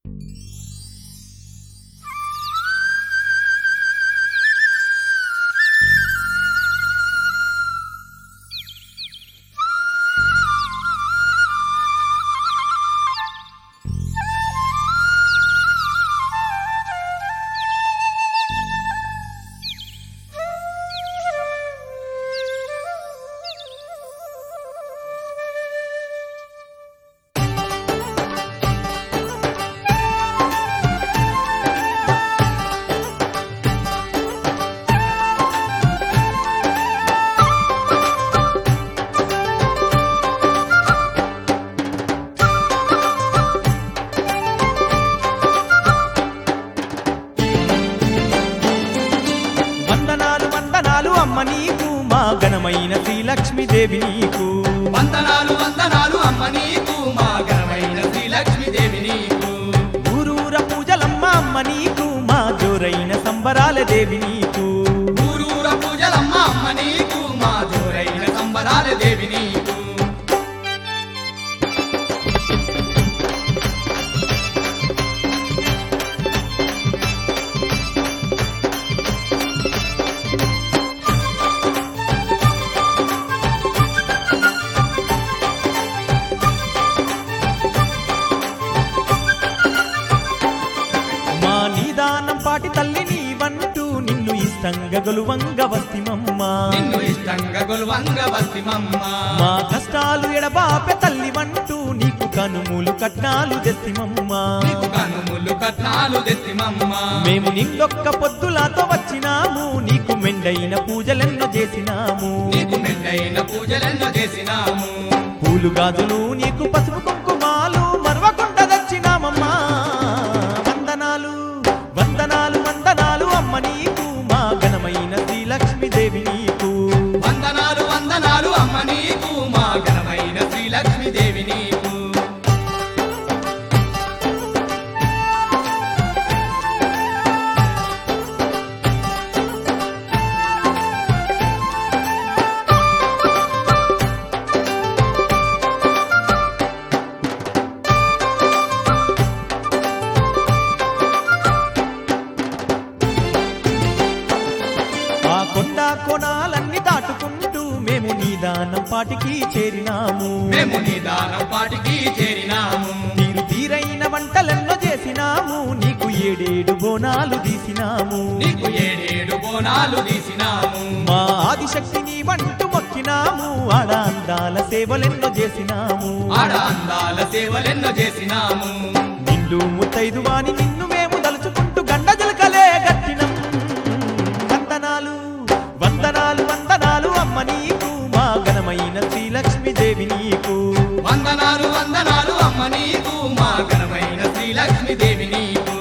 వందనాలు వందనాలు అమ్మ నీకు మా ఘనమైన శ్రీలక్ష్మీదేవి నీకు వందనాలు వందనాలు అమ్మ నీకు మా ఘనమైన శ్రీలక్ష్మీదేవి నీకు ఊరూర పూజలమ్మ అమ్మ నీకు మా జోరైన సంబరాల దేవి నీకు ఊరూర పూజలమ్మ అమ్మ నీకు మా జోరైన సంబరాల దేవి నీకు మా నిదానం పాటి తల్లి నీవంటూ నిన్ను ఇష్టంగా గొలువంగ వస్తిమమ్మా నిన్ను ఇష్టంగా గొలువంగ వస్తిమమ్మ మా కష్టాలు ఎడబాపె తల్లి వంటూ నీకు కనుమూలు కట్నాలు తెస్తిమమ్మా నీకు కనుములు కట్నాలు తెస్తిమమ్మ మేము నిండొక్క పొద్దులాతో వచ్చినాము నీకు మెండైన పూజలెన్నో చేసినాము నీకు మెండైన పూజలెన్నో చేసినాము పూలు గాజులు నీకు పసుపు కుంకుమాలు మరవకుండా దచ్చినామమ్మా వందనాలు వందనాలు వందనాలు అమ్మ నీకు మా ఘనమైన శ్రీలక్ష్మీదేవి నీకు వందనాలు వందనాలు అమ్మ నీకు మా ఘనమైన శ్రీలక్ష్మీదేవి నీకు ఆ కొండ కొనాలన్నీ దాటుకుంటూ మేము నీ దానం పాటికి చేరినాము మేము నిదానం పాటికి చేరినాము తీరు తీరైన వంటలెన్నో చేసినాము నీకు ఏడేడు బోనాలు తీసినాము నీకు ఏడేడు బోనాలు తీసినాము మా ఆదిశక్తిని వంటు మొక్కినాము ఆడ అందాల సేవలెన్నో చేసినాము ఆడ అందాల సేవలెన్నో చేసినాము నిండు ముత్తైదు వాని నిన్ను మేము దలుచుకుంటూ గండ జలకలే గట్టినం వందనాలు వందనాలు వందనాలు అమ్మ నీకు మా ఘనమైన శ్రీలక్ష్మీదేవి నీకు వందనాలు వందనాలు అమ్మ నీకు మా ఘనమైన శ్రీలక్ష్మీదేవి నీకు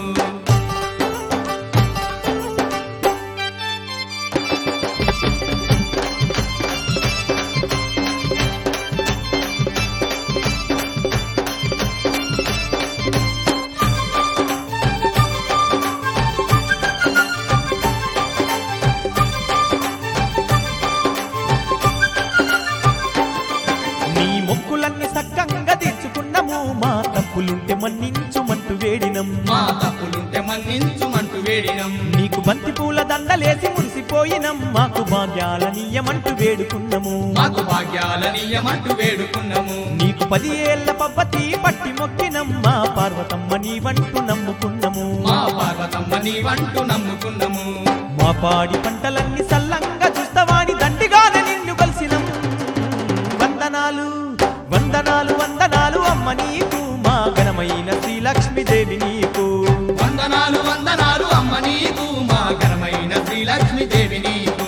నీ మొక్కులన్నీ సక్కంగా తీర్చుకున్నాము మా తప్పులుంటే మన్నించుమంటూ వేడినం మా తప్పులుంటే మన్నించుమంటూ వేడినం నీకు బంతి పూల దండలేసి మురిసిపోయినం మాకు భాగ్యాల నీయమంటూ వేడుకున్నాము మాకు భాగ్యాల నియమంటూ వేడుకున్నాము నీకు పది ఏళ్ల పబ్బతి పట్టి మొక్కినం మా పార్వతమ్మ నీవంటూ నమ్ముకున్నాము మా పార్వతమ్మ నీవంటూ నమ్ముకున్నాము మా పాడి పంటలన్నీ సల్లంగా చూస్తావాని దండిగానే నిన్ను కలిసినం వందనాలు వందనాలు వందనాలు అమ్మ నీకు మా ఘనమైన శ్రీలక్ష్మీదేవి నీకు వందనాలు వందనాలు అమ్మ నీకు మా ఘనమైన శ్రీలక్ష్మీదేవి నీకు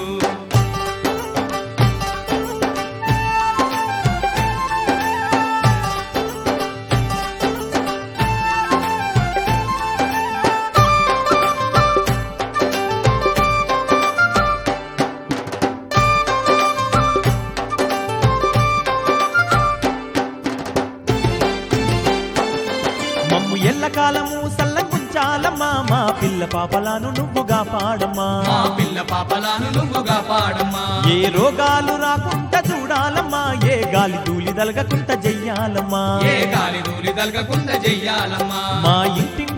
మమ్ము ఎల్లకాలము సల్లంగుంచాలమ్మా మా పిల్ల పాపలను నువ్వుగా పాడమ్మా మా పిల్ల పాపలాను నువ్వుగా పాడమ్మా ఏ రోగాలు రాకుండా చూడాలమ్మా ఏ గాలి ధూళి దలగకుండా చెయ్యాలమ్మా ఏ గాలి దూలి దలగకుండా చెయ్యాలమ్మా మా ఇంటిని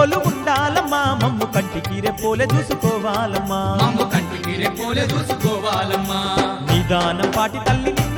కొలు ఉండాలమ్మా మమ్ము కంటికి రెప్పోలే చూసుకోవాలమ్మా మమ్ము కంటికి రెప్పోలే చూసుకోవాలమ్మా నిదానం పాటి తల్లి నిన్ను